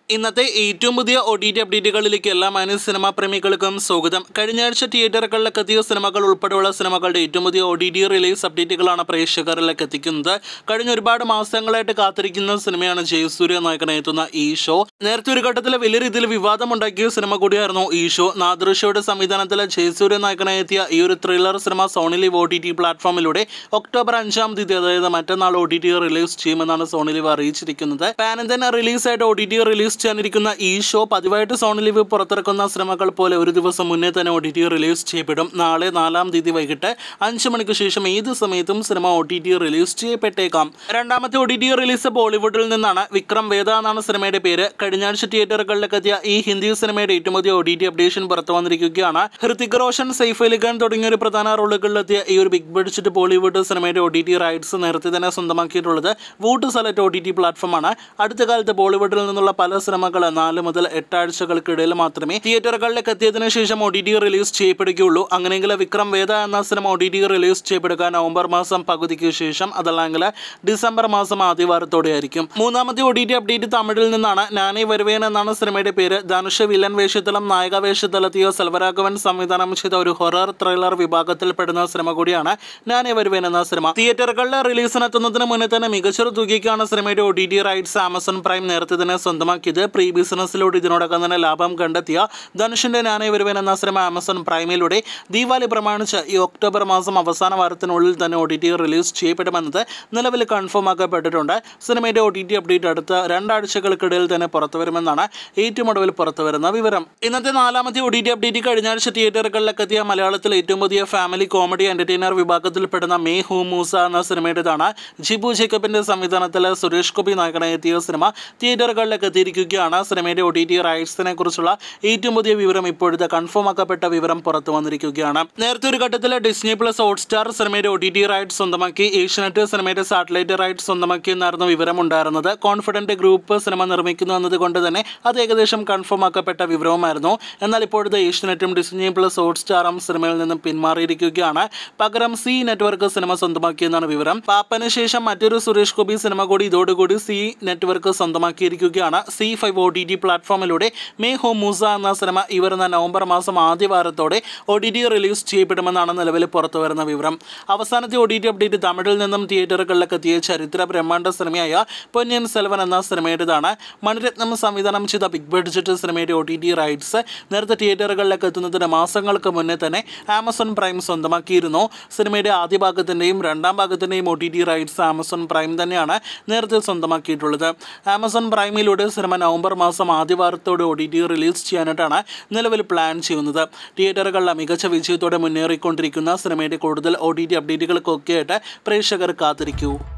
ഇന്നത്തെ ഏറ്റവും പുതിയ ഒ ടി ടി അപ്ഡേറ്റുകളിലേക്ക് എല്ലാ മാന്യ സിനിമാ പ്രേമികൾക്കും സ്വാഗതം കഴിഞ്ഞ ആഴ്ച തിയേറ്ററുകളിലേക്ക് എത്തിയ സിനിമകൾ ഉൾപ്പെടെയുള്ള സിനിമകളുടെ ഏറ്റവും പുതിയ ഒ ടി ടി റിലീസ് അപ്ഡേറ്റുകളാണ് പ്രേക്ഷകരിലേക്ക് എത്തിക്കുന്നത് കഴിഞ്ഞ ഒരുപാട് മാസങ്ങളായിട്ട് കാത്തിരിക്കുന്ന സിനിമയാണ് ജയസൂര്യ നായകനെ എത്തുന്ന ഈ ഷോ നേരത്തെ ഒരു ഘട്ടത്തിൽ വലിയ രീതിയിൽ വിവാദമുണ്ടാക്കിയ സിനിമ കൂടിയായിരുന്നു ഈ ഷോ നാദൃഷയുടെ സംവിധാനത്തിൽ ജയസൂര്യ നായകനായി എത്തിയ ഈ ഒരു thriller cinema Sony Liv O T T പ്ലാറ്റ്ഫോമിലൂടെ ഒക്ടോബർ അഞ്ചാം തീയതി അതായത് മറ്റന്നാൾ ഒ ടി ടി റിലീസ് ചെയ്യുമെന്നാണ് സോണി ലിവ് അറിയിച്ചിരിക്കുന്നത് പാൻ തന്നെ റിലീസായിട്ട് ഒ ടി ടി റിലീസ് ചെയ്യാനിരിക്കുന്ന ഈ ഷോ പതിവായിട്ട് സോണി ലിവ് പുറത്തിറക്കുന്ന സിനിമകൾ പോലെ ഒരു ദിവസം മുന്നേ തന്നെ ഒ ടി ടി റിലീസ് ചെയ്യപ്പെടും നാളെ നാലാം തീയതി വൈകിട്ട് അഞ്ച് മണിക്ക് ശേഷം ഏത് സമയത്തും cinema O T T release ചെയ്യപ്പെട്ടേക്കാം രണ്ടാമത്തെ ഒ ടി ടി റിലീസ് ബോളിവുഡിൽ നിന്നാണ് വിക്രം വേദ എന്നാണ് സിനിമയുടെ പേര് കഴിഞ്ഞ ആഴ്ച തിയേറ്ററുകളിലേക്ക് എത്തിയ ഈ ഹിന്ദി സിനിമയുടെ ഏറ്റവും പുതിയ ഒ ടി ടി അപ്ഡേഷൻ പുറത്തു വന്നിരിക്കുകയാണ് ഹൃതിക് റോഷൻ സൈഫ് അലി ഖാൻ തുടങ്ങിയ ഒരു പ്രധാന റോളുകളിലെത്തിയ ഈ ഒരു ബിഗ് ബഡ്ജറ്റ് ബോളിവുഡ് സിനിമയുടെ ഒ ടി ടി റൈറ്റ്സ് നേരത്തെ തന്നെ സ്വന്തമാക്കിയിട്ടുള്ളത് Voot Select O T T പ്ലാറ്റ്ഫോമാണ് അടുത്ത കാലത്ത് ബോളിവുഡിൽ നിന്നുള്ള പല സിനിമകൾ നാല് മുതൽ എട്ടാഴ്ചകൾക്കിടയിൽ മാത്രമേ തിയേറ്ററുകളിലേക്ക് എത്തിയതിനു ശേഷം ഒ ടി ടി റിലീസ് ചെയ്യപ്പെടുകയുള്ളൂ അങ്ങനെയെങ്കിൽ വിക്രം വേദ എന്ന cinema O T T release ചെയ്യപ്പെടുക നവംബർ മാസം പകുതിക്ക് ശേഷം അതല്ലെങ്കിൽ ഡിസംബർ മാസം ആദ്യവാരത്തോടെ ആയിരിക്കും മൂന്നാമത്തെ ഒ ടി ടി അപ്ഡേറ്റ് തമിഴിൽ നിന്നാണ് നാനി വരുവേൻ എന്നാണ് സിനിമയുടെ പേര് ധനുഷ് വില്ലൻ വേഷത്തിലും നായക വേഷത്തിലെത്തിയ സെൽവരാഘവൻ സംവിധാനം ചെയ്ത ഒരു ഹൊറർ ത്രില്ലർ വിഭാഗത്തിൽപ്പെടുന്ന സിനിമ കൂടിയാണ് നാനി വരുവേൻ എന്ന സിനിമ തിയേറ്ററുകളിലെ റിലീസിനെത്തുന്നതിന് മുന്നേ തന്നെ മികച്ചൊരു തുകയ്ക്കാണ് സിനിമയുടെ O T T rights Amazon Prime നേരത്തെ തന്നെ സ്വന്തമാക്കിയത് പ്രീ ബിസിനസ്സിലൂടെ ഇതിനോടകം തന്നെ ലാഭം കണ്ടെത്തിയ ധനുഷിന്റെ നാനേ വരുവൻ എന്ന സിനിമ ആമസോൺ പ്രൈമിലൂടെ ദീപാവലി പ്രമാണിച്ച് ഈ ഒക്ടോബർ മാസം അവസാന വാരത്തിനുള്ളിൽ തന്നെ ഒ ടി ടി റിലീസ് ചെയ്യപ്പെടുമെന്നത് നിലവിൽ കൺഫേം ആക്കപ്പെട്ടിട്ടുണ്ട് സിനിമയുടെ ഒ ടി ടി അപ്ഡേറ്റ് അടുത്ത രണ്ടാഴ്ചകൾക്കിടയിൽ തന്നെ പുറത്തു വരുമെന്നാണ് ഏറ്റവും ഒടുവിൽ പുറത്തു വരുന്ന വിവരം ഇന്നത്തെ നാലാമത്തെ ഒ ടി ടി അപ്ഡേറ്റ് കഴിഞ്ഞ ആഴ്ച തിയേറ്ററുകളിലേക്ക് എത്തിയ മലയാളത്തിൽ ഏറ്റവും പുതിയ ഫാമിലി കോമഡി എന്റർടൈനർ വിഭാഗത്തിൽപ്പെടുന്ന മേ ഹൂ മൂസ എന്ന സിനിമയുടേതാണ് ജിബു ജേക്കബിന്റെ സംവിധാനത്തിൽ സുരേഷ് ഗോപി നായകനായി എത്തിയ സിനിമ തിയേറ്ററുകളിലേക്ക് എത്തിയിരിക്കുകയാണ് സിനിമയുടെ ഒ ടി ടി റൈറ്റ്സിനെ കുറിച്ചുള്ള ഏറ്റവും പുതിയ വിവരം ഇപ്പോഴത്തെ കൺഫേം ആക്കപ്പെട്ട വിവരം പുറത്തു വന്നിരിക്കുകയാണ് നേരത്തെ ഒരു ഘട്ടത്തിൽ ഡിസ്നി പ്ലസ് ഹോട്ട്സ്റ്റാർ സിനിമയുടെ ഒ ടി ടി റൈറ്റ്സ് സ്വന്തമാക്കി ഏഷ്യനെറ്റ് സിനിമയുടെ സാറ്റലൈറ്റ് റൈറ്റ്സ് സ്വന്തമാക്കി എന്നായിരുന്നു വിവരം ഉണ്ടായിരുന്നത് കോൺഫിഡന്റ് ഗ്രൂപ്പ് സിനിമ നിർമ്മിക്കുന്നു എന്നതുകൊണ്ട് തന്നെ അത് ഏകദേശം കൺഫേം ആക്കപ്പെട്ട വിവരവുമായിരുന്നു എന്നാൽ ഇപ്പോഴത്തെ ഏഷ്യനെറ്റും ഡിസ്നി പ്ലസ് ഹോട്ട്സ്റ്റാറും സിനിമയിൽ നിന്നും പിന്മാറിയിരിക്കുകയാണ് പകരം സി നെറ്റ്വർക്ക് സിനിമ സ്വന്തമാക്കിയെന്നാണ് വിവരം പാപ്പന് ശേഷം മറ്റൊരു സുരേഷ് ഗോപി സിനിമ കൂടി ഇതോടുകൂടി സി നെറ്റ്വർക്ക് സ്വന്തമാക്കിയിരിക്കുകയാണ് Zee five O T T പ്ലാറ്റ്ഫോമിലൂടെ മേ ഹോ മൂസ എന്ന സിനിമ ഈ വരുന്ന നവംബർ മാസം ആദ്യ വാരത്തോടെ ഒ ടി ടി റിലീസ് ചെയ്യപ്പെടുമെന്നാണ് നിലവിൽ പുറത്തു വരുന്ന വിവരം അവസാനത്തെ ഒ ടി ടി അപ്ഡേറ്റ് തമിഴിൽ നിന്നും തിയേറ്ററുകളിലേക്ക് എത്തിയ ചരിത്ര ബ്രഹ്മാണ്ഡ സിനിമയായ പൊന്നിയൻ സെൽവൻ എന്ന സിനിമയുടേതാണ് മണിരത്നം സംവിധാനം ചെയ്ത ബിഗ് ബഡ്ജറ്റ് സിനിമയുടെ ഒ ടി ടി റൈറ്റ്സ് നേരത്തെ തിയേറ്ററുകളിലേക്ക് എത്തുന്നതിന് മാസങ്ങൾക്ക് മുന്നേ തന്നെ ആമസോൺ പ്രൈം സ്വന്തമാക്കിയിരുന്നു സിനിമയുടെ ആദ്യ ഭാഗത്തിൻ്റെയും രണ്ടാം ഭാഗത്തിൻ്റെയും O T T rights Amazon Prime തന്നെയാണ് നേരത്തെ സ്വന്തമാക്കിയിട്ടുള്ളത് ആമസോൺ പ്രൈമിലൂടെ സിനിമ നവംബർ മാസം ആദ്യ വാരത്തോടെ ഒ ടി ടി റിലീസ് ചെയ്യാനായിട്ടാണ് നിലവിൽ പ്ലാൻ ചെയ്യുന്നത് തിയേറ്ററുകളിലെ മികച്ച വിജയത്തോടെ മുന്നേറിക്കൊണ്ടിരിക്കുന്ന സിനിമയുടെ കൂടുതൽ ഒ ടി ടി അപ്ഡേറ്റുകൾക്കൊക്കെയായിട്ട് പ്രേക്ഷകർ കാത്തിരിക്കൂ